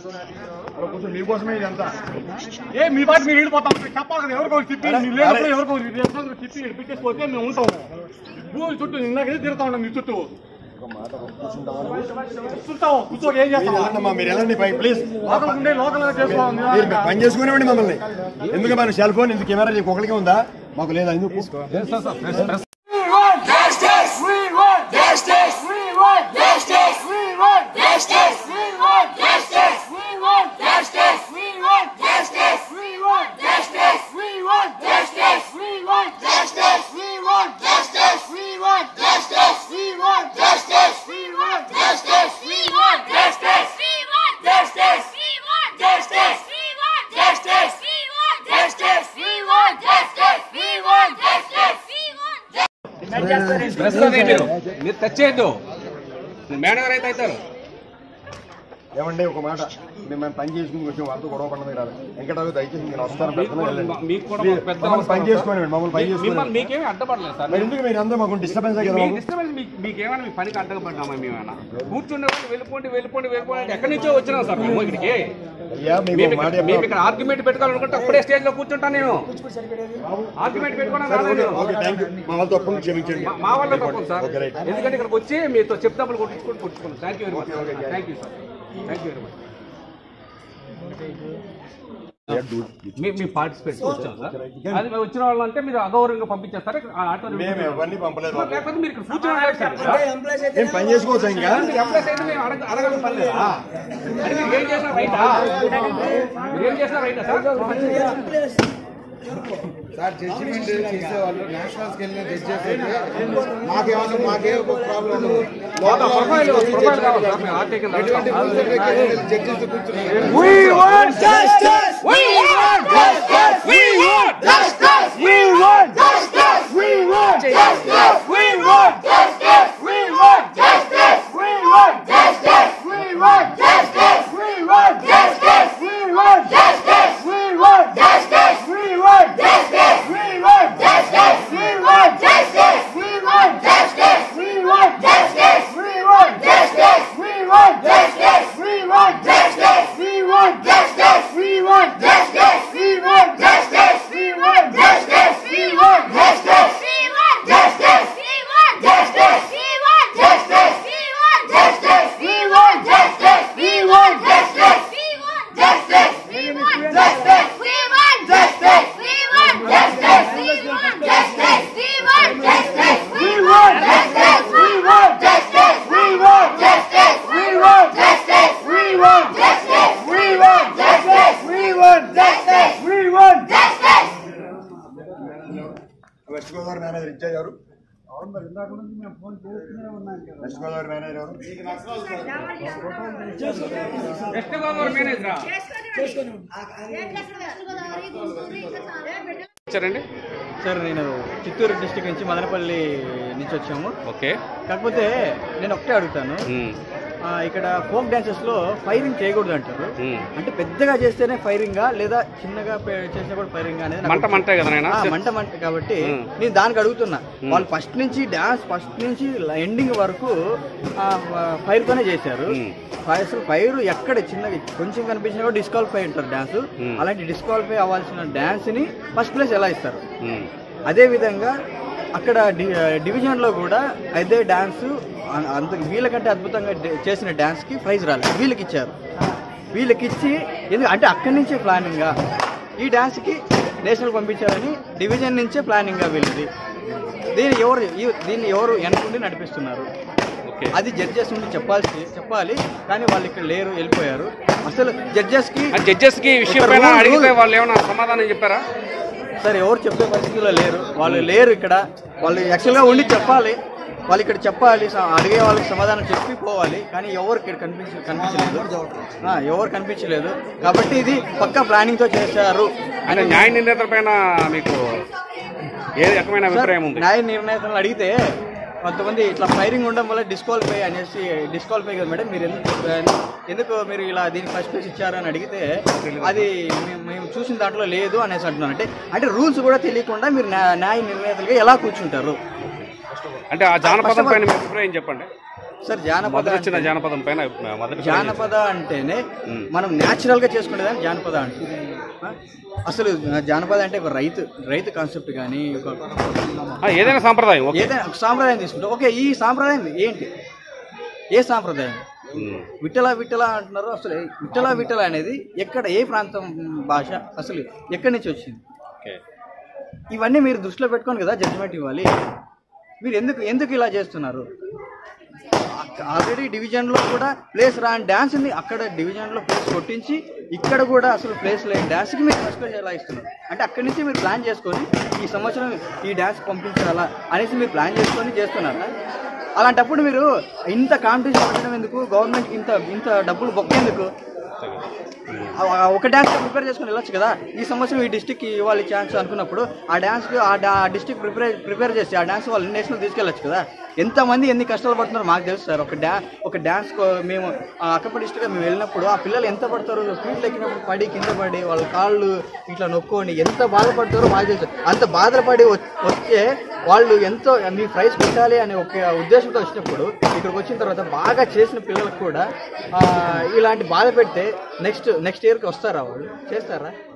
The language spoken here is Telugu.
కొంచెం మీకోసమే ఇదంతా ఏ మీ పాటి మీరు వెళ్ళిపోతాం చెప్పాలి కదా ఎవరికో తిప్పి అరే, మీరు లేనప్పుడు అరే. ఎవరికో మీరు తిప్పి పెట్టేసిపోతే మేము ఉంటాము భూమి చుట్టూ నిన్నకే తిరుగుతా ఉన్నాం మీ చుట్టూ ఒక మాట కూర్చుంటావా నువ్వు? కూర్చుంటావు కూర్చోక ఏం మీరు చేస్తావు వెళ్ళండమ్మా, మీరు వెళ్ళండి పై ప్లీజ్ లోకల్ ఉండే లోకల్ చేసుకోవాలి మీరు పని చేసుకునేవండి మమ్మల్ని ఎందుకు మన సెల్ ఫోన్ ఎందుకు కెమెరా నీకు ఒకరికి ఉందా మాకు లేదా ఎందుకు ప్రస్తుతం మీరు మీరు టచ్ చేయొద్దు మేడం గారు అయితే అవుతారు ఏమండి ఒక మాట మేము పని చేసుకుని కొంచెం వాళ్ళతో గొడవ పడడం రాదు వెంకటరావు దయచేసి మీరు వస్తారు పెద్దలు వెళ్ళండి. మీకు కూడా Please, పెద్ద మమ్మల్ని పని చేసుకోండి మమ్మల్ని పని మిమ్మల్ని చేసుకోండి మీకేమీ అడ్డపడలేదు సార్ మరి ఎందుకు మీరు అందరూ మాకు డిస్టర్బెన్స్ కదా మీ బాబు? డిస్టర్బెన్స్ మీకు మీకేమైనా మీ పనికి అడ్డపడ్డామా మేమైనా కూర్చుండే వాళ్ళు వెళ్ళిపోండి వెళ్ళిపోండి వెళ్ళిపోండి అంటే ఎక్కడి నుంచో వచ్చినాం సార్ మేము ఇక్కడికి అయ్యా మీకు మేము ఒక మాట ఇక్కడ- మేము చెప్తాం. ఇక్కడ ఆర్గ్యుమెంట్ పెట్టుకోవాలనుకుంటే అప్పుడే స్టేజ్ లో కూర్చుంటాను నేను ఆర్గ్యుమెంట్ పెట్టుకోవడం సరే, రాలేదు ఓకే, ఓకే థ్యాంక్ యూ మా వాళ్ళ తప్పును క్షమించండి మా- మా వల్ల తప్పదు సార్ ఓకే రైట్ ఎందుకంటే ఇక్కడికి వచ్చి మీతో చెప్తాప్పుడు కొట్టించుకొని కొట్టుకున్నాం thank you very much thank you sir thank you very much మీ మీ పార్టిసిపేట్ వచ్చాం సార్ అది మేము వచ్చిన వాళ్ళు అంటే మీరు అగౌరవంగా పంపించేస్తారు ఆ ఆటో మేము ఎవరిని పంపలేదు బాబు. లేకపోతే మీరు ఇక్కడ కూర్చొని అడగండి సార్. ఏం పని చేసుకోవచ్చు ఇంకా మీరు ఎంప్లాయీస్ అయితే మేము అడగ అడగడం పని లేదా? అంటే మీరు ఏం చేసినా రైటా మీరు ఏం చేసినా రైటా సార్ సార్ జడ్జిమెంట్ చేసేవాళ్ళు నేషనల్ స్కేల్ మీద జడ్జ్ చేస్తే మాకేమన్నా మాకే ఒక ప్రాబ్లం ఉంది ఒక ప్రొఫైల్ ప్రొఫైల్ కావాలి సార్ మేము ఆర్టీ కింద ఎటువంటి అడుగుతాం. జడ్జిస్ కూర్చున్నారు వెస్ట్ గోదావరి మేనేజర్ ఇచ్చారు ఎవరు వెస్ట్ గోదావరి మేనేజర్ ఎవరు వెస్ట్ గోదావరి మేనేజరా వచ్చారండి సార్ నేను చిత్తూరు డిస్టిక్ నుంచి మదనపల్లి నుంచి వచ్చాము ఓకే కాకపోతే నేను ఒకటే అడుగుతాను ఆ, ఇక్కడ ఫోక్ డాన్సెస్ లో ఫైరింగ్ చేయకూడదు అంటారు అంటే పెద్దగా చేస్తేనే ఫైరింగా లేదా చిన్నగా పె- చేసినా కూడా ఫైరింగ్ అనేది నాకు మంట మంటే కదా నాయన ఆ, మంట మంట కాబట్టి మ్మ్. నేను దానికి అడుగుతున్నా వాళ్ళు ఫస్ట్ నుంచి డాన్స్ ఫస్ట్ నుంచి ఎండింగ్ వరకు ఫైర్ తోనే చేశారు మ్మ్. ఫైర్ అసలు ఫైర్ ఎక్కడ చిన్నగా కొంచెం కనిపించినా కూడా డిస్క్వాలిఫై అంటారు డాన్స్ మ్మ్. అలాంటి డిస్క్వాలిఫై అవ్వాల్సిన డాన్స్ ని ఫస్ట్ ప్లేస్ ఎలా ఇస్తారు అదే విధంగా అక్కడ డి- డివిజన్ లో కూడా అదే డాన్స్ అంత వీళ్ళకంటే అద్భుతంగా డే- చేసిన డాన్స్ కి ప్రైజ్ రాలేదు వీళ్ళకి ఇచ్చారు వీళ్ళకి ఇచ్చి ఎందుకు అంటే అక్కడి నుంచే ప్లానింగ్ ఈ డాన్స్ కి నేషనల్ పంపించాలని డివిజన్ నుంచే ప్లానింగ్ వీళ్ళది దీన్ని ఎవరు ఈ- దీన్ని ఎవరు వెనకుండి నడిపిస్తున్నారు ఓకే అది జడ్జెస్ నుండి చెప్పాల్సి చెప్పాలి కానీ వాళ్ళు ఇక్కడ లేరు వెళ్ళిపోయారు అసలు జడ్జెస్ కి జడ్జెస్ కి ఈ విషయం పైన అడిగితే వాళ్ళు ఏమైనా సమాధానం చెప్పారా సరే ఎవరు చెప్పే పరిస్థితిలో లేరు వాళ్ళు లేరు ఇక్కడ వాళ్ళు యాక్చువల్గా ఉండి చెప్పాలి వాళ్ళు ఇక్కడ చెప్పాలి స- అడిగే వాళ్ళకి సమాధానం చెప్పి పోవాలి కానీ ఎవరు ఇక్కడ కనిపించ కనిపించలేదు ఆ, ఎవరు కనిపించలేదు కాబట్టి ఇది పక్క ప్లానింగ్ తో చేశారు అంటే న్యాయ నిర్ణేతల పైన మీకు ఏ రకమైన అభిప్రాయం ఉంది న్యాయ నిర్ణేతలను అడిగితే కొంతమంది ఇట్లా ఫైరింగ్ ఉండడం వల్ల డిస్క్వాలిఫై అనేసి డిస్క్వాలిఫై కదా మేడం మీరు ఎందుకు ఎందుకు మీరు ఇలా దీనికి ఫస్ట్ ప్లేస్ ఇచ్చారు అని అడిగితే అది మేము- మేము చూసిన దాంట్లో లేదు అనేసి అంటున్నాను అంటే అంటే రూల్స్ కూడా తెలియకుండా మీరు న్యా- న్యాయ నిర్ణేతలుగా ఎలా కూర్చుంటారు అంటే ఆ జానపదం పైన మీ అభిప్రాయం చెప్పండి సార్ జానపద మొదలొచ్చిన అంటే- జానపదం పైన మొదటి జానపద అంటేనే మనం న్యాచురల్ గా చేసుకునేదాన్ని జానపద అంటారు ఆ? అసలు జానపద అంటే ఒక రైతు రైతు కాన్సెప్ట్ కానీ ఒక ఆ, ఏదైనా సాంప్రదాయం ఓకే ఏదైనా ఒక సాంప్రదాయం తీసుకుంటే ఓకే ఈ సాంప్రదాయం ఏంటి ఏ సాంప్రదాయం ఉమ్. విట్టల విట్టల అంటున్నారు అసలు విట్టల విట్టల అనేది ఎక్కడ ఏ ప్రాంతం భాష అసలు ఎక్కడి నుంచి వచ్చింది ఓకే ఇవన్నీ మీరు దృష్టిలో పెట్టుకొని కదా జడ్జిమెంట్ ఇవ్వాలి మీరు ఎందుకు ఎందుకు ఇలా చేస్తున్నారు ఆల్రెడీ డివిజన్లో కూడా ప్లేస్ రాని డ్యాన్స్ని అక్కడ డివిజన్లో ప్లేస్ కొట్టించి ఇక్కడ కూడా అసలు ప్లేస్ లేని డ్యాన్స్కి మీరు ఫస్ట్ ప్లేస్ ఎలా ఇస్తున్నారు అంటే అక్కడి నుంచి మీరు ప్లాన్ చేసుకొని ఈ సంవత్సరం ఈ డ్యాన్స్ పంపించాలా అనేసి మీరు ప్లాన్ చేసుకొని చేస్తున్నారా అలాంటప్పుడు మీరు ఇంత కాంపిటీషన్ పెట్టడం ఎందుకు గవర్నమెంట్కి ఇంత ఇంత డబ్బులు బొక్కేందుకు ఆ- ఆ ఒక డ్యాన్స్ ప్రిపేర్ చేసుకుని వెళ్ళొచ్చు కదా ఈ సంవత్సరం ఈ డిస్టిక్ ఇవ్వాలి ఛాన్స్ అనుకున్నప్పుడు ఆ డ్యాన్స్ ఆ డిస్టిక్ ప్రిపేర్ ప్రిపేర్ చేసి ఆ డ్యాన్స్ వాళ్ళు నేషనల్ తీసుకెళ్ళొచ్చు కదా ఎంతమంది ఎన్ని కష్టాలు పడుతున్నారో మాకు తెలుసు సార్ ఒక డ్యా ఒక డ్యాన్స్ మేము ఆ అక్కప్ప డిస్టిక్ మేము వెళ్ళినప్పుడు ఆ పిల్లలు ఎంత పడతారు ఫీల్డ్ ఎక్కినప్పుడు పడి కింద పడి వాళ్ళ కాళ్ళు ఇట్లా నొక్కొని ఎంత బాధపడతారో మాకు తెలుసు అంత బాధపడి వ- వస్తే వాళ్ళు ఎంతో మీ ప్రైజ్ పెట్టాలి అనే ఒక ఉద్దేశంతో వచ్చినప్పుడు ఇక్కడికి వచ్చిన తర్వాత బాగా చేసిన పిల్లలకు కూడా ఆ, ఇలాంటి బాధ పెడితే నెక్స్ట్ నెక్స్ట్ ఇయర్కి వస్తారా వాళ్ళు చేస్తారా